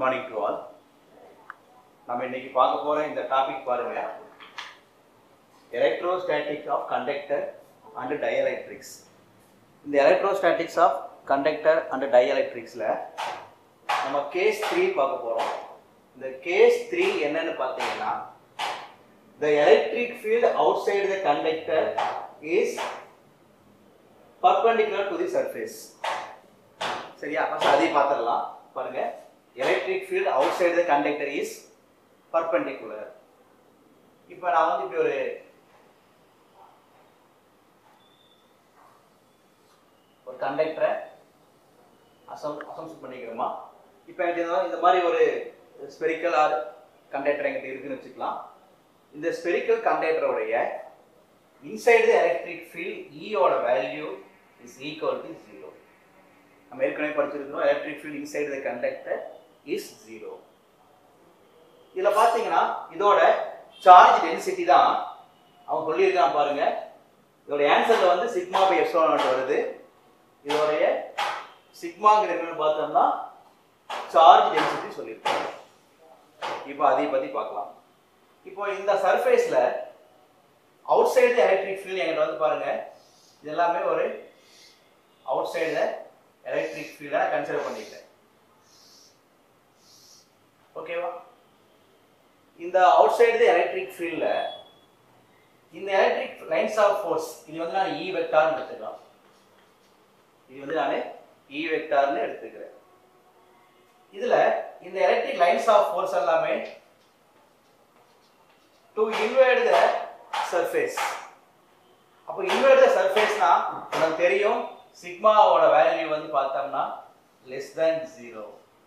morning to all நம்ம இன்னைக்கு பார்க்க போற இந்த டாபிக் பாருங்க electrostatics of conductor and dielectrics இந்த எலக்ட்ரோஸ்டாட்டிக்ஸ் ஆஃப் கண்டக்டர் அண்ட் டயஎலக்ட்ரிக்ஸில் நம்ம கேஸ் த்ரீ பார்க்க போகிறோம் இந்த கேஸ் த்ரீ என்னன்னு பார்த்தீங்கன்னா the electric field outside the conductor is perpendicular to the surface சரியா ஃபர்ஸ்ட் அதையும் பார்த்துடலாம் பாருங்க electric field outside the conductor is perpendicular இப்போ நான் வந்து இப்படி ஒரு ஒரு கண்டக்டரை அசம் அசம்ஸ் பண்ணிக்கிறோமா இப்போ எனக்கு இந்த- இந்த மாதிரி ஒரு ஸ்பெரிக்கல் ஆர் கண்டக்டர் எங்கிட்ட இருக்குன்னு வச்சுக்கலாம் இந்த ஸ்பெரிக்கல் கண்டக்டருடைய இன்சைடு த எலக்ட்ரிக் ஃபீல்ட் ஈயோட value is equal to zero நம்ம ஏற்கனவே படிச்சிருக்கிறோம் electric field inside the conductor is zero இதில் பார்த்தீங்கன்னா இதோட சார்ஜ் டென்சிட்டி தான் அவன் சொல்லியிருக்கான் பாருங்க இதோட ஆன்சர்ல வந்து சிக்மா பை எப்சிலான் நாட் வருது இதோடைய சிக்மாங்கிற என்னன்னு பார்த்தோம்னா சார்ஜ் டென்சிட்டி சொல்லியிருக்காங்க இப்போ அதை பத்தி பார்க்கலாம் இப்போ இந்த சர்ஃபேஸ்ல அவுட் சைடு எலக்ட்ரிக் ஃபீல்ட் எங்கிட்ட வந்து பாருங்க இது எல்லாமே ஒரு அவுட் சைடு எலக்ட்ரிக் ஃபீல்டை நான் கன்சிடர் பண்ணிக்கிறேன் ஓகேவா இந்த அவுட் சைடு எலக்ட்ரிக் ஃபீல்ட்ல இந்த எலக்ட்ரிக் லைன்ஸ் ஆஃப் ஃபோர்ஸ் இது வந்து நான் இ வெக்டார்னு எடுத்துக்கலாம் இது வந்து நான் இ வெக்டார்னு எடுத்துக்கிறேன் இதுல இந்த எலக்ட்ரிக் லைன்ஸ் ஆஃப் ஃபோர்ஸ் எல்லாமே டு இன்வேர்ட் த சர்ஃபேஸ் அப்போ இன்வேர்ட் த சர்ஃபேஸ்னா நமக்கு தெரியும் சிக்மாவோட வேல்யூ வந்து பார்த்தோம்னா லெஸ் than ஜீரோ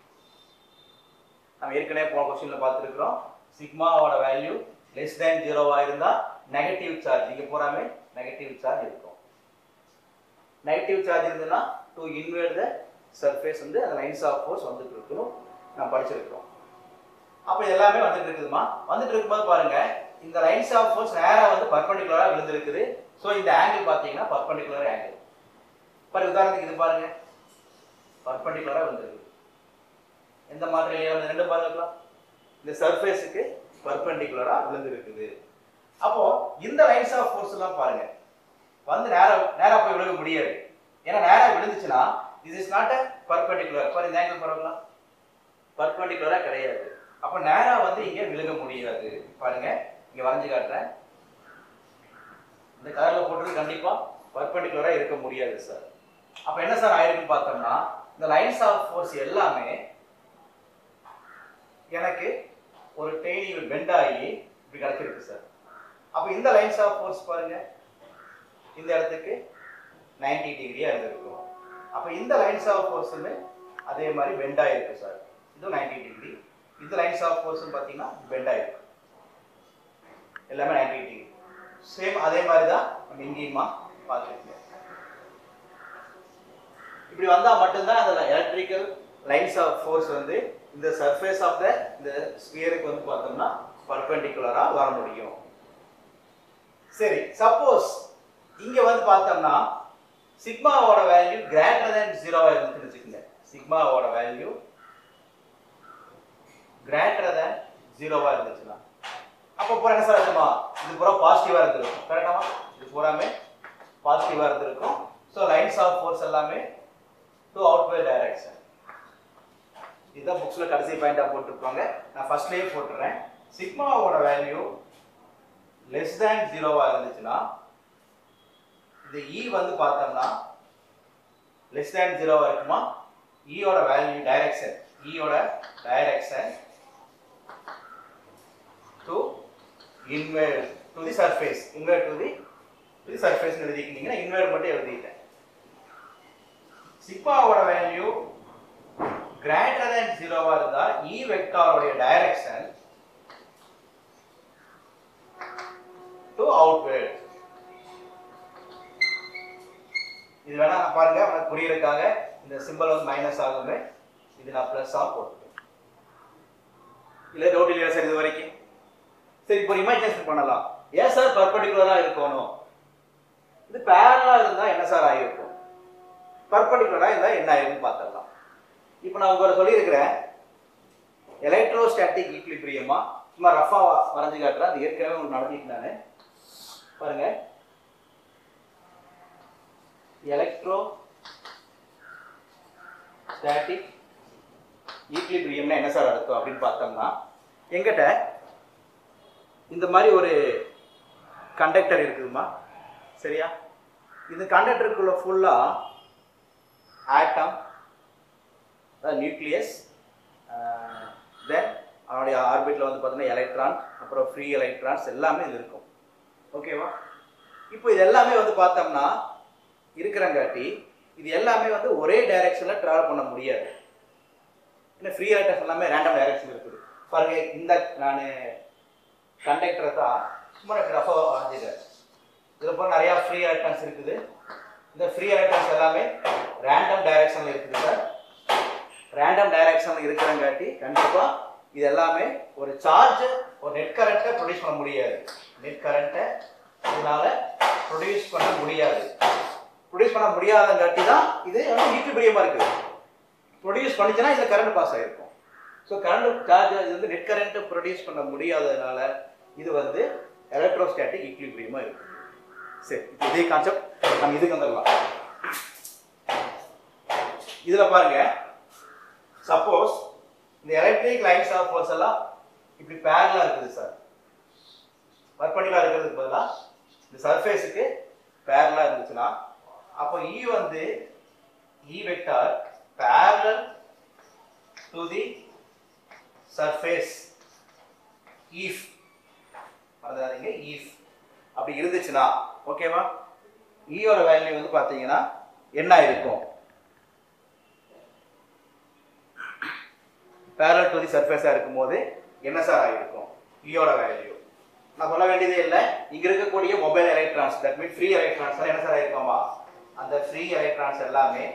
நம்ம ஏற்கனவே போன கொஸ்டின்ல பார்த்துருக்குறோம் சிக்மாவோட வேல்யூ லெஸ் than ஜீரோவா இருந்தா நெகட்டிவ் சார்ஜ் இங்க பூராமே நெகட்டிவ் சார்ஜ் இருக்கும் நெகட்டிவ் சார்ஜ் இருந்ததுன்னா டு இன்வேர்ட் த சர்ஃபேஸ் வந்து அந்த லைன்ஸ் ஆஃப் ஃபோர்ஸ் வந்துட்டு இருக்கணும் நம்ம படிச்சிருக்கிறோம் அப்ப இது எல்லாமே வந்துட்டு இருக்குதுமா வந்துட்டு இருக்கும்போது பாருங்க இந்த லைன்ஸ் ஆஃப் ஃபோர்ஸ் நேரா வந்து பர்பண்டிகுலரா விழுந்திருக்குது ஸோ இந்த ஆங்கிள் பார்த்தீங்கன்னா பர்பண்டிகுலர் ஆங்கிள் பாரு உதாரணத்துக்கு இது பாருங்க பர்பண்டிகுலரா விழுந்திருக்கு எந்த மாதிரி இந்த ரெண்டு பாருங்களா இந்த சர்ஃபேஸுக்கு பர்பண்டிகுலரா விழுந்திருக்குது அப்போ இந்த லைன்ஸ் ஆஃப் ஃபோர்ஸ் எல்லாம் பாருங்க வந்து நேரா நேரா போய் விழுக முடியாது ஏன்னா நேரா விழுந்துச்சுன்னா இது இஸ் நாட் அ பர்பண்டிகுலர் பாரு இந்த ஆங்கிள் பாருங்களா பர்பண்டிகுலரா கிடையாது அப்ப நேரா வந்து இங்க விழுக முடியாது பாருங்க இங்க வரைஞ்சு காட்டுறேன் இந்த கலர்ல போட்டது கண்டிப்பா பர்பண்டிகுலரா இருக்க முடியாது சார் அப்ப என்ன சார் ஆயிருக்குன்னு பார்த்தோம்னா இந்த லைன்ஸ் ஆஃப் ஃபோர்ஸ் எல்லாமே எனக்கு ஒரு டெய்லி பெண்ட் ஆகி இப்படி கிடைச்சிருக்கு சார் அப்ப இந்த லைன்ஸ் ஆஃப் ஃபோர்ஸ் பாருங்க இந்த இடத்துக்கு 90 டிகிரியா இருந்திருக்கும் அப்ப இந்த லைன்ஸ் ஆஃப் ஃபோர்ஸுமே அதே மாதிரி பெண்ட் ஆயிருக்கு சார் இதுவும் 90 டிகிரி இந்த லைன்ஸ் ஆஃப் ஃபோர்ஸ் பார்த்தீங்கன்னா பெண்ட் ஆயிருக்கு எல்லாமே 90 டிகிரி சேம் அதே மாதிரி தான் நம்ம இங்கேயுமா பார்த்துருக்கோம் இப்படி வந்தா மட்டும்தான் அந்த எலக்ட்ரிக்கல் லைன்ஸ் ஆஃப் ஃபோர்ஸ் வந்து இந்த சர்ஃபேஸ் ஆஃப் த இந்த ஸ்பியருக்கு வந்து பார்த்தோம்னா பர்பெண்டிகுலரா வர முடியும் சரி சப்போஸ் இங்க வந்து பார்த்தோம்னா சிக்மாவோட வேல்யூ கிரேட்டர் than ஜீரோவா இருந்துச்சுன்னு வச்சுக்கோங்க சிக்மாவோட வேல்யூ கிரேட்டர் than ஜீரோவா இருந்துச்சுன்னா அப்போ பூரா என்ன சார் அர்த்தமா இது பூரா பாசிட்டிவா இருந்திருக்கும் கரெக்டாமா இது பூராமே பாசிட்டிவா இருந்திருக்கும் ஸோ லைன்ஸ் ஆஃப் ஃபோர்ஸ் எல்லாமே டு அவுட்வேர்ட் டைரக்ஷன் இதுதான் புக்ஸ்ல கடைசி பாயிண்டா போட்டிருப்பாங்க நான் ஃபர்ஸ்ட்லயே போட்டுறேன் சிக்மாவோட வேல்யூ லெஸ் தேன் ஜீரோவா இருந்துச்சுன்னா இந்த இ வந்து பார்த்தோம்னா லெஸ் தேன் ஜீரோவா இருக்குமா ஈயோட வேல்யூ டைரக்ஷன் ஈயோட direction to inward to the surface inward to the to the surface எழுதிக்கிட்டீங்கன்னா இன்வேர்ட் மட்டும் எழுதிட்டேன் சிக்மாவோட வேல்யூ கிரேட்டர் than ஜீரோவா இருந்தா இ வெக்டாரோடைய டைரக்ஷன் டு அவுட்வேர்ட் இது வேணா நான் பாருங்க உனக்கு புரியறதுக்காக இந்த சிம்பிள் வந்து மைனஸ் ஆகுமே இது நான் பிளஸ் ஆக போட்டுருக்கேன் இல்ல டவுட் இல்லையா சார் இது வரைக்கும் சரி இப்போ இமேஜினேஷன் பண்ணலாம் ஏன் சார் பர்பண்டிகுலரா இருக்கணும் இது பேரலா இருந்தா என்ன சார் ஆகிருக்கும் பர்பண்டிகுலரா இருந்தா என்ன ஆயிருக்குன்னு பார்த்துடலாம் இப்போ நான் உங்களை சொல்லியிருக்கிறேன் எலக்ட்ரோஸ்டாட்டிக் ஈக்லிபிரியமா சும்மா ரஃபா வரைஞ்சு காட்டுறேன் அது ஏற்கனவே உங்களுக்கு நடத்திட்டு நான் பாருங்க எலக்ட்ரோ ஸ்டாட்டிக் ஈக்லிபிரியம்னா என்ன சார் அர்த்தம் அப்படின்னு பார்த்தோம்னா எங்கிட்ட இந்த மாதிரி ஒரு கண்டக்டர் இருக்குதுமா சரியா இந்த கண்டக்டருக்குள்ள ஃபுல்லா ஆட்டம் நியூக்ளியஸ் தென் அவனுடைய ஆர்பிட்ல வந்து பார்த்தீங்கன்னா எலக்ட்ரான் அப்புறம் ஃப்ரீ எலக்ட்ரான்ஸ் எல்லாமே இது இருக்கும் ஓகேவா இப்போ இது எல்லாமே வந்து பார்த்தோம்னா இருக்கிறங்காட்டி இது எல்லாமே வந்து ஒரே டைரக்ஷனில் ட்ராவல் பண்ண முடியாது ஏன்னா ஃப்ரீ எலக்ட்ரான்ஸ் எல்லாமே ரேண்டம் டைரக்ஷன் இருக்குது பாருங்க இந்த நான் கண்டக்டரை தான் சும்மா ரஃபாக வரைஞ்சிட்டேன் இதில் போல் நிறையா ஃப்ரீ எலக்ட்ரான்ஸ் இருக்குது இந்த ஃப்ரீ எலக்ட்ரான்ஸ் எல்லாமே ரேண்டம் டைரக்ஷனில் இருக்குது சார் ரேண்டம் டைரக்ஷனில் இருக்கிறங்காட்டி கண்டிப்பாக இது எல்லாமே ஒரு சார்ஜ் ஒரு நெட் கரண்ட்டை ப்ரொடியூஸ் பண்ண முடியாது நெட் கரண்ட்டை இதனால ப்ரொடியூஸ் பண்ண முடியாது ப்ரொடியூஸ் பண்ண முடியாதங்காட்டி தான் இது வந்து ஈக்குபிரியமாக இருக்குது ப்ரொடியூஸ் பண்ணிச்சுன்னா இதில் கரண்ட் பாஸ் ஆகிருக்கும் ஸோ கரண்ட் சார்ஜ் இது வந்து நெட் கரண்ட் ப்ரொடியூஸ் பண்ண முடியாததுனால இது வந்து எலக்ட்ரோஸ்டாட்டிக் ஈக்குலிபிரியமாக இருக்கு சரி இப்போ இதே கான்செப்ட் நம்ம இதுக்கு வந்துடலாம் இதில் பாருங்க சப்போஸ் இந்த எலக்ட்ரிக் லைன்ஸ் ஆஃப் ஃபோர்ஸ் எல்லாம் இப்படி பேரலாக இருக்குது சார் பர்பண்டிகுலர் இருக்கிறதுக்கு பதிலாக இந்த சர்ஃபேஸுக்கு பேரலாக இருந்துச்சுன்னா அப்போ இ வந்து E vector parallel to the surface if மறந்துடாதீங்க if அப்படி இருந்துச்சுன்னா ஓகேவா ஈயோட வேல்யூ வந்து பார்த்தீங்கன்னா என்ன இருக்கும் parallel to the surface இருக்கும்போது என்ன சார் ஆகிருக்கும் ஈயோட வேல்யூ நான் சொல்ல வேண்டியதே இல்லை இங்க இருக்கக்கூடிய mobile electrons that mean free electrons என்ன சார் ஆயிருக்குமா அந்த ஃப்ரீ எலக்ட்ரான்ஸ் எல்லாமே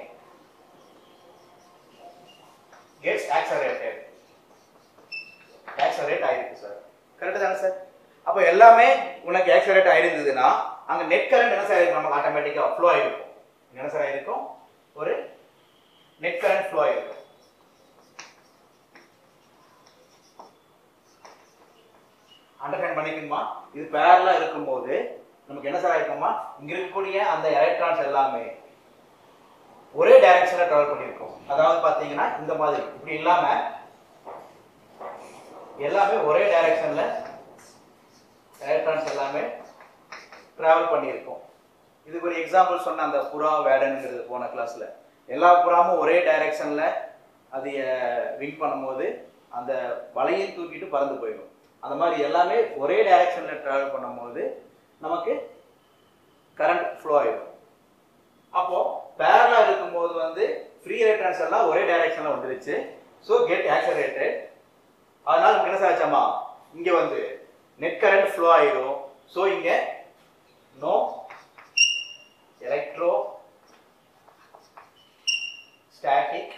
gets accelerated accelerate ஆயிருக்கு சார் கரெக்ட் தானே சார் அப்போ எல்லாமே உனக்கு ஆக்சலரேட் ஆயிருந்ததுன்னா அங்க நெட் கரண்ட் என்ன சார் ஆயிருக்கும் நமக்கு ஆட்டோமேட்டிக்கா ஃப்ளோ ஆயிருக்கும் என்ன சார் ஆயிருக்கும் ஒரு நெட் கரண்ட் ஃப்ளோ ஆயிருக்கும் அண்டர்ஸ்டாண்ட் பண்ணிக்கணுமா இது பேரலா இருக்கும்போது நமக்கு என்ன சார் ஆயிருக்குமா இங்க இருக்கக்கூடிய அந்த எலக்ட்ரான்ஸ் எல்லாமே ஒரே டைரக்ஷன்ல டிராவல் பண்ணியிருக்கோம் அதாவது பாத்தீங்கன்னா இந்த மாதிரி இப்படி இல்லாம எல்லாமே ஒரே டைரக்ஷன்ல எலக்ட்ரான்ஸ் எல்லாமே டிராவல் பண்ணியிருக்கோம் இதுக்கு ஒரு எக்ஸாம்பிள் சொன்ன அந்த புறா வேடனுங்கிறது போன கிளாஸ்ல எல்லா புறாமும் ஒரே டைரக்ஷன்ல அது விங் பண்ணும்போது அந்த வலையும் தூக்கிட்டு பறந்து போயிடும் அந்த மாதிரி எல்லாமே ஒரே டைரக்ஷன்ல டிராவல் பண்ணும்போது நமக்கு கரண்ட் ஃப்ளோ ஆயிடும் அப்போ பேரலா இருக்கும்போது வந்து ஃப்ரீ எலக்ட்ரான்ஸ் எல்லாம் ஒரே டைரக்ஷன்ல வந்துருச்சு ஸோ கெட் ஆக்சலரேட்டட் அதனால நமக்கு என்ன சாச்சம்மா இங்க வந்து நெட் கரண்ட் ஃப்ளோ ஆயிடும் ஸோ இங்க நோ எலக்ட்ரோ ஸ்டாட்டிக்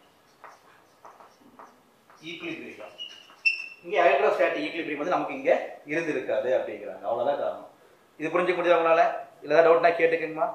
ஈக்லிபிரியம் இங்க எலக்ட்ரோ ஸ்டாட்டிக் ஈக்லிபிரியம் வந்து நமக்கு இங்க இருந்திருக்காது அப்படிங்கிறாங்க அவ்வளவுதான் காரணம் இது புரிஞ்சுக்க முடியாதவங்களால இல்லை ஏதாவது டவுட்னா கேட்டுக்கணுமா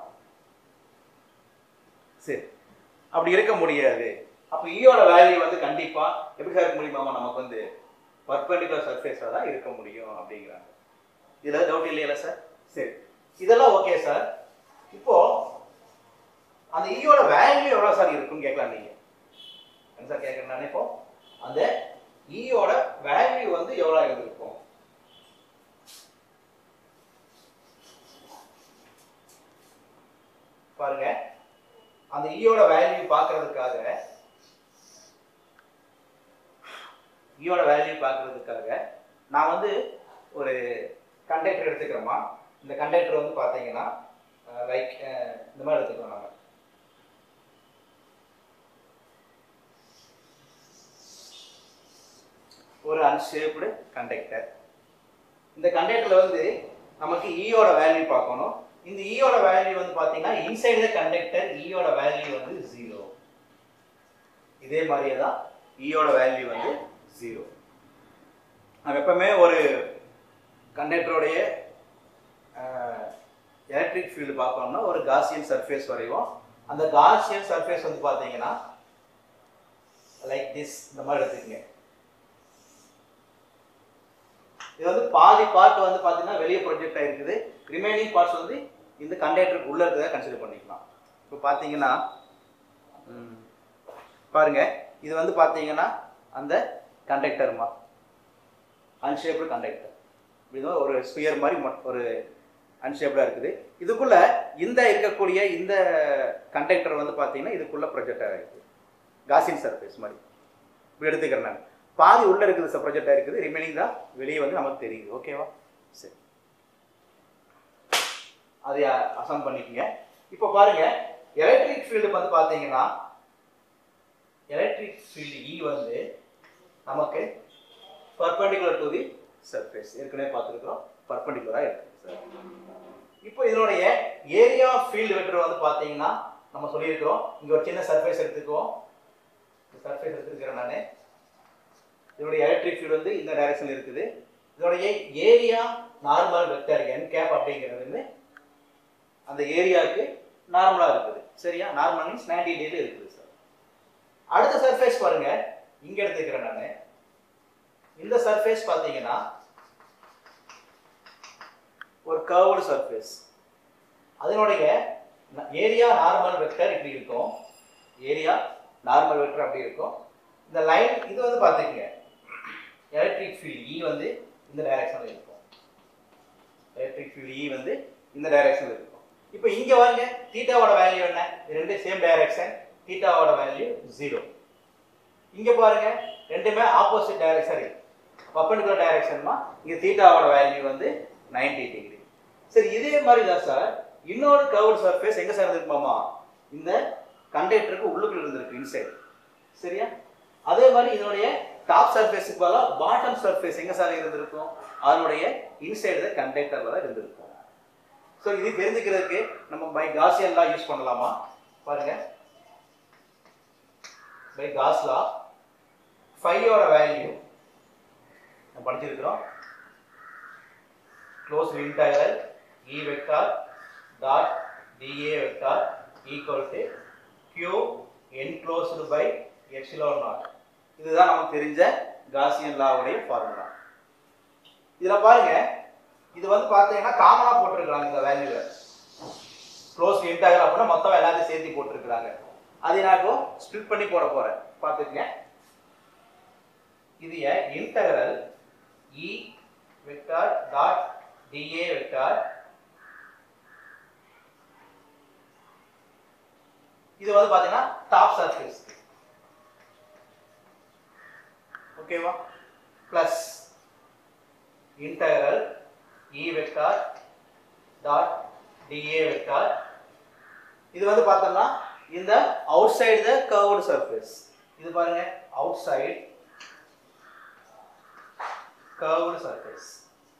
சரி அப்படி இருக்க முடியாது அப்போ ஈயோட வேல்யூ வந்து கண்டிப்பா எப்படி சார் இருக்க முடியுமாமா நமக்கு வந்து பர்பண்டிகுலர் சர்ஃபேஸாக தான் இருக்க முடியும் அப்படிங்கிறாங்க இதுல டவுட் இல்லையில சார் சரி இதெல்லாம் ஓகே சார் இப்போ அந்த ஈயோட வேல்யூ எவ்வளவு சார் இருக்குன்னு கேட்கலாம் நீங்க என்ன சார் கேட்கறேன் நான் இப்போ அந்த ஈயோட வேல்யூ வந்து எவ்வளவு இருந்திருக்கும் பாருங்க அந்த ஈயோட வேல்யூ பார்க்கறதுக்காக ஈயோட வேல்யூ பார்க்கறதுக்காக நான் வந்து ஒரு கண்டக்டர் எடுத்துக்கிறோமா இந்த கண்டக்டர் வந்து பார்த்தீங்கன்னா லைக் இந்த மாதிரி எடுத்துக்கிறோம் நாங்கள் ஒரு அன்ஷேப்டு கண்டக்டர் இந்த கண்டக்டர்ல வந்து நமக்கு ஈயோட வேல்யூ பார்க்கணும் இந்த ஈயோட வேல்யூ வந்து பார்த்தீங்கன்னா இன்சைடு த கண்டக்டர் ஈயோட வேல்யூ வந்து ஜீரோ இதே மாதிரியே தான் ஈயோட வேல்யூ வந்து ஜீரோ நம்ம எப்பவுமே ஒரு கண்டக்டருடைய எலக்ட்ரிக் ஃபீல்டு பார்க்கணும்னா ஒரு காசியன் சர்ஃபேஸ் வரைவோம் அந்த காசியன் சர்ஃபேஸ் வந்து பார்த்தீங்கன்னா லைக் திஸ் இந்த மாதிரி எடுத்துக்கங்க இது வந்து பாதி பார்ட் வந்து பார்த்தீங்கன்னா வெளியே ப்ரொஜெக்ட் ஆயிருக்குது ரிமைனிங் பார்ட்ஸ் வந்து இந்த கண்டக்டருக்கு உள்ள இருக்கிறத கன்சிடர் பண்ணிக்கலாம் இப்போ பார்த்தீங்கன்னா ம், பாருங்க இது வந்து பார்த்தீங்கன்னா அந்த கண்டக்டர்மா அன்ஷேப்டு கண்டக்டர் இதுவும் ஒரு ஸ்பியர் மாதிரி மொ- ஒரு அன்ஷேப்டாக இருக்குது இதுக்குள்ள இந்த இருக்கக்கூடிய இந்த கண்டக்டர் வந்து பார்த்தீங்கன்னா இதுக்குள்ள ப்ரொஜெக்ட் ஆகிருக்கு காசின் சர்ஃபேஸ் மாதிரி இப்படி எடுத்துக்கிறேன் நான் பாதி உள்ள இருக்குது ப்ரொஜெக்டாக இருக்குது ரிமைனிங் தான் வெளியே வந்து நமக்கு தெரியுது ஓகேவா சரி அதை அசம் பண்ணிக்கங்க இப்போ பாருங்க எலக்ட்ரிக் ஃபீல்டு வந்து பார்த்தீங்கன்னா எலக்ட்ரிக் ஃபீல்டு இ வந்து நமக்கு பர்பண்டிகுலர் டு தி சர்ஃபேஸ் ஏற்கனவே பார்த்துருக்கோம் பர்பண்டிகுலராக இருக்குது சார் இப்போ இதனுடைய ஏரியா ஆஃப் ஃபீல்டு வெக்டர் வந்து பார்த்தீங்கன்னா நம்ம சொல்லியிருக்கிறோம் இங்கே ஒரு சின்ன சர்ஃபேஸ் எடுத்துக்குவோம் சர்ஃபேஸ் எடுத்துருக்கிறேன் நான் இதனுடைய எலக்ட்ரிக் ஃபீல்டு வந்து இந்த டைரக்ஷனில் இருக்குது இதனுடைய area normal vector N cap அப்படிங்கிறது வந்து அந்த ஏரியாவுக்கு நார்மலாக இருக்குது சரியா நார்மல் மீன்ஸ் நைன்டி டிகிரி இருக்குது சார் அடுத்த சர்ஃபேஸ் பாருங்க இங்க எடுத்துக்கிறேன் நான் இந்த சர்ஃபேஸ் பார்த்தீங்கன்னா ஒரு கர்வ்டு சர்ஃபேஸ் அதனுடைய ஏரியா நார்மல் வெக்டர் இப்படி இருக்கும் ஏரியா நார்மல் வெக்டர் அப்படி இருக்கும் இந்த லைன் இது வந்து பார்த்துக்கங்க எலக்ட்ரிக் ஃபீல்ட் இ வந்து இந்த டைரக்ஷனில் இருக்கும் எலக்ட்ரிக் ஃபீல்ட் இ வந்து இந்த டைரக்ஷனில் இருக்கும் இப்போ இங்க வாங்க தீட்டாவோட வேல்யூ என்ன இது ரெண்டு சேம் டைரக்ஷன் தீட்டாவோட வேல்யூ ஜீரோ இங்க பாருங்க ரெண்டுமே ஆப்போசிட் டைரக்ஷன் பர்பண்டிகுலர் டைரக்ஷன்மா இங்க தீட்டாவோட வேல்யூ வந்து 90 டிகிரி சரி இதே மாதிரி தான் சார் இன்னொரு கர்வ்டு சர்ஃபேஸ் எங்க சார் இருந்திருக்குமாமா இந்த கண்டக்டருக்கு உள்ளுக்குள்ள இருந்திருக்கு இன்சைட் சரியா அதே மாதிரி இதனுடைய டாப் சர்ஃபேஸுக்கு பதிலாக பாட்டம் சர்ஃபேஸ் எங்க சார் இருந்திருக்கும் அதனுடைய இன்சைடு தான் கண்டக்டர்ல தான் இருந்திருக்கும் ஸோ இது தெரிஞ்சுக்கிறதுக்கு நம்ம பை காசியன் லா யூஸ் பண்ணலாமா பாருங்க பை காஸ் லா ஃபையோட வேல்யூ நம்ம படிச்சிருக்கிறோம் closed integral E vector dot D A vector equal to Q enclosed by epsilon naught இதுதான் நமக்கு தெரிஞ்ச காசியன் லாவுடைய ஃபார்முலா இதில் பாருங்க இது வந்து பார்த்தீங்கன்னா காமனாக போட்டிருக்கிறாங்க இந்த வேல்யூல க்ளோஸ் இன்டகரல் அப்படின்னா மொத்தம் எல்லாத்தையும் சேர்த்து போட்டிருக்கிறாங்க அதை நான் இப்போ ஸ்பிளிட் பண்ணி போட போறேன் பார்த்துக்கங்க இது integral E vector dot D A vector இது வந்து பாத்தீங்கன்னா டாப் சர்ஃபேஸ் ஓகேவா plus integral E vector dot D A vector இது வந்து பார்த்தோம்னா இந்த outside the curved surface இது பாருங்க அவுட் சைடு கர்வ்டு சர்ஃபேஸ்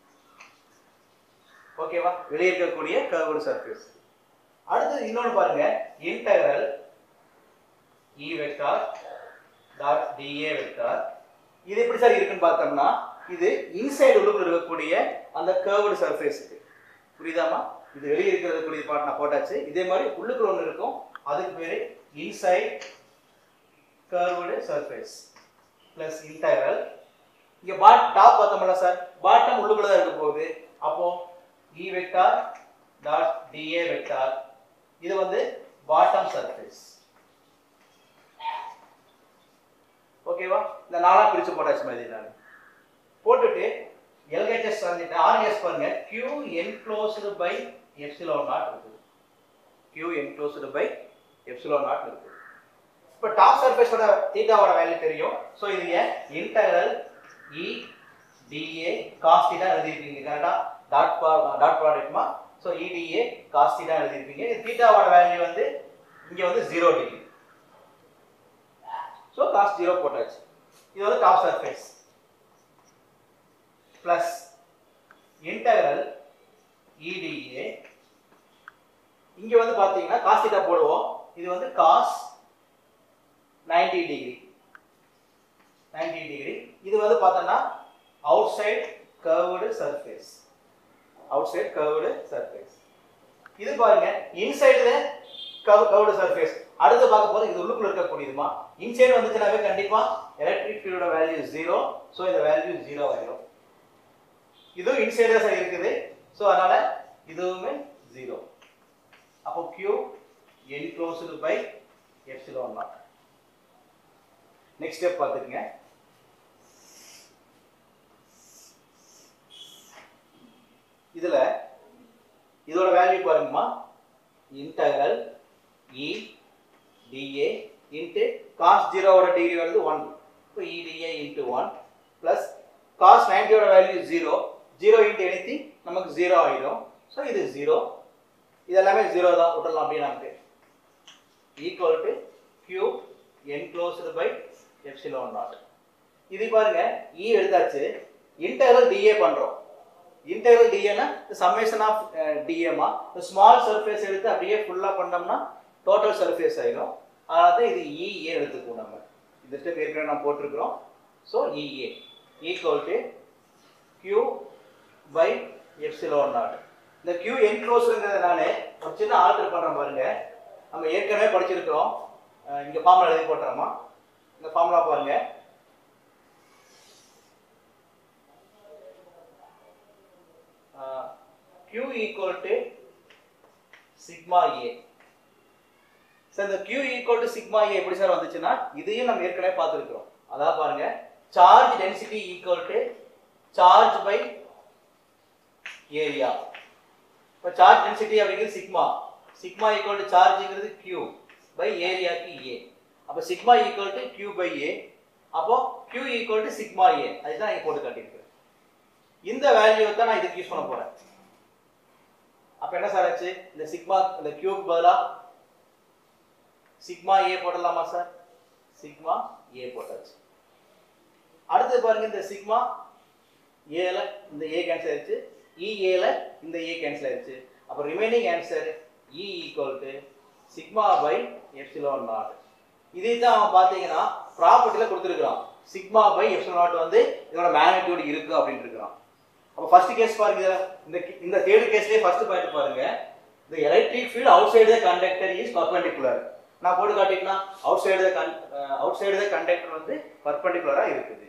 ஓகேவா வெளியே இருக்கக்கூடிய கர்வ்டு சர்ஃபேஸ் அடுத்து இன்னொன்று பாருங்க integral E vector dot D A vector இது எப்படி சார் இருக்குன்னு பார்த்தோம்னா இது இன்சைடு உள்ளுக்குள்ள இருக்கக்கூடிய அந்த கர்வ்டு சர்ஃபேஸுக்கு புரியுதாமா இது வெளியே இருக்கிறது கூடிய பாட்டு நான் போட்டாச்சு இதே மாதிரி உள்ளுக்குள்ள ஒன்று இருக்கும் அதுக்கு பேரு inside curved surface plus integral இங்க பாட் டாப் பார்த்தோம்ல சார் பாட்டம் உள்ளுக்குள்ள தான் இருக்க போகுது அப்போ E vector dot D A vector இது வந்து பாட்டம் சர்ஃபேஸ் ஓகேவா இந்த நாலா பிரிச்சு போட்டாச்சு மாதிரி நான் போட்டுட்டு எல்ஹெச்எஸ் வந்துட்டு ஆர்ஹெச் பாருங்க Q enclosed by epsilon naught இருக்குது Q enclosed by epsilon naught இருக்குது இப்போ டாப் சர்ஃபேஸோட தீட்டாவோட வேல்யூ தெரியும் ஸோ இது integral E D A cos theta எழுதிருக்கீங்க கரெக்டா டாட் டாட் ப்ராடக்ட்மா ஸோ இடிஏ காஸ் தீட்டா எழுதிருப்பீங்க இது தீட்டாவோட வேல்யூ வந்து இங்கே வந்து zero degree so cos zero போட்டாச்சு இது வந்து top surface plus integral E D A இங்க வந்து பாத்தீங்கன்னா காஸ் தீட்டா போடுவோம் இது வந்து காஸ் 90 டிகிரி 90 டிகிரி இது வந்து பார்த்தோம்னா outside curved surface outside curved surface இது பாருங்க இன்சைடு கர்வ்டு சர்ஃபேஸ் அடுத்து பார்க்க போது இது உள்ளுக்குள்ள இருக்கக்கூடியதுமா இன்சைடு வந்துச்சுனாவே கண்டிப்பா எலக்ட்ரிக் ஃபீல்டோட வேல்யூ ஜீரோ ஸோ இந்த வேல்யூ ஜீரோ ஆயிடும் இதுவும் இன்சைடு தான் சார் இருக்குது ஸோ அதனால இதுவுமே ஜீரோ அப்போ q enclosed by epsilon naught next step பார்த்துக்குங்க இதுல இதோட வேல்யூ பாருங்கம்மா integral E D A into cos ஜீரோவோட டிகிரி வந்து ஒன் இப்போ E D A into one plus cos நைன்டியோட value zero zero into any நமக்கு ஜீரோ ஆயிடும் ஸோ இது ஜீரோ இதெல்லாமே ஜீரோ தான் விட்டுடலாம் அப்படியே நமக்கு equal to Q enclosed by epsilon naught இது பாருங்க இ எடுத்தாச்சு இன்டெக்ரல் டிஏ பண்றோம் இன்டெக்ரல் டிஏனா சம்மேஷன் ஆஃப் டிஏமா ஸ்மால் சர்ஃபேஸ் எடுத்து அப்படியே ஃபுல்லா பண்ணோம்னா டோட்டல் சர்ஃபேஸ் ஆயிடும் அதனால தான் இது இஏ எடுத்துக்குவோம் நம்ம இந்த ஸ்டெப் ஏற்கனவே நம்ம போட்டிருக்கிறோம் so E A equal to Q by epsilon naught இந்த கியூ என்க்ளோஸ்ங்கிறத நான் ஒரு சின்ன ஆல்டர் பண்றேன் பாருங்க நம்ம ஏற்கனவே படிச்சிருக்கிறோம் அஹ் இங்க ஃபார்முலா எழுதி போட்டுறோமா இந்த ஃபார்முலா பாருங்க Q equal to sigma A sir இந்த Q equal to sigma A எப்படி சார் வந்துச்சுன்னா இதையும் நம்ம ஏற்கனவே பார்த்துருக்கிறோம் அதான் பாருங்க charge density equal to charge by area இப்போ சார்ஜ் டென்சிட்டி அப்படிங்கிறது சிக்மா சிக்மா ஈக்குவல் டு சார்ஜ்ங்கிறது Q பை ஏரியாக்கு ஏ அப்போ sigma equal to Q by A அப்போ Q equal to sigma A அதுதான் இங்கே போட்டு காட்டியிருக்கேன் இந்த வேல்யூ தான் நான் இதுக்கு யூஸ் பண்ண போறேன் அப்ப என்ன சார் ஆச்சு இந்த சிக்மா இந்த கியூப் பதிலா சிக்மா ஏ போடலாமா சார் சிக்மா ஏ போட்டாச்சு அடுத்து பாருங்க இந்த சிக்மா ஏல இந்த ஏ கேன்சல் ஆயிடுச்சு இ ஏல இந்த ஏ கேன்சல் ஆயிடுச்சு அப்ப remaining answer E equal to sigma by epsilon naught இதை தான் அவன் பார்த்தீங்கன்னா ப்ராப்பர்ட்டியில் கொடுத்துருக்குறான் சிக்மா பை எப்சிலோன் நாட் வந்து இதோட மேக்னிடியூட் இருக்கு அப்படின்னு இருக்கிறான் அப்போ ஃபர்ஸ்ட் கேஸ் பாருங்க இதுல இந்த இந்த தேர்ட் கேஸ்லயே ஃபர்ஸ்ட் பாயிண்ட் பாருங்க the electric field outside the conductor is perpendicular நான் போட்டு காட்டிட்டேன்னா outside the con uh, outside the conductor வந்து perpendicular இருக்குது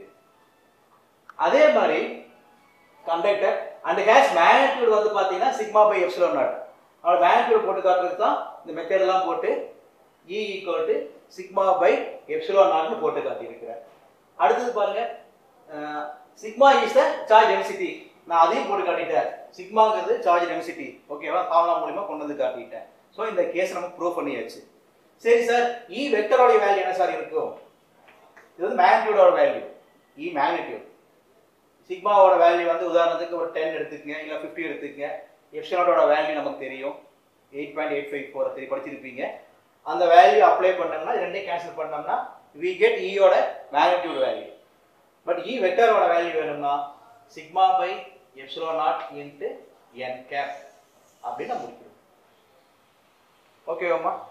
அதே மாதிரி கண்டக்டர் அண்ட் ஹேஸ் மேக்னிடியூட் வந்து பாத்தீங்கன்னா சிக்மா பை எப்சிலோன் நாட் அதோட மேக்னிடியூட் போட்டு காட்டுறதுக்கு தான் இந்த மெத்தட் எல்லாம் போட்டு E equal to sigma by epsilon நாட்னு போட்டு காட்டியிருக்கிறேன் அடுத்தது பாருங்க sigma is the charge density நான் அதையும் போட்டு காட்டிட்டேன் சிக்மாங்கிறது சார்ஜ் டென்சிட்டி ஓகேவா ஃபார்முலா மூலியமா கொண்டு வந்து காட்டிட்டேன் ஸோ இந்த கேஸ் நம்ம ப்ரூவ் பண்ணியாச்சு சரி சார் இ வெக்டரோட வேல்யூ என்ன சார் இருக்கும் இது வந்து மேக்னிடியூடோட வேல்யூ இ மேக்னிடியூட் சிக்மாவோட வேல்யூ வந்து உதாரணத்துக்கு ஒரு டென் எடுத்துக்கங்க இல்லை ஃபிஃப்டி எடுத்துக்கங்க எப்சிலோட வேல்யூ நமக்கு தெரியும் eight point eight five four தெரிய படிச்சிருப்பீங்க அந்த வேல்யூ அப்ளை பண்ணோம்னா இது ரெண்டையும் கேன்சல் பண்ணோம்னா வி கெட் ஈயோட மேக்னிடியூட் வேல்யூ பட் இ வெக்டரோட வேல்யூ வேணும்னா sigma by epsilon naught into N cap அப்படின்னு நம்ம முடிக்கிறோம் ஓகேவாம்மா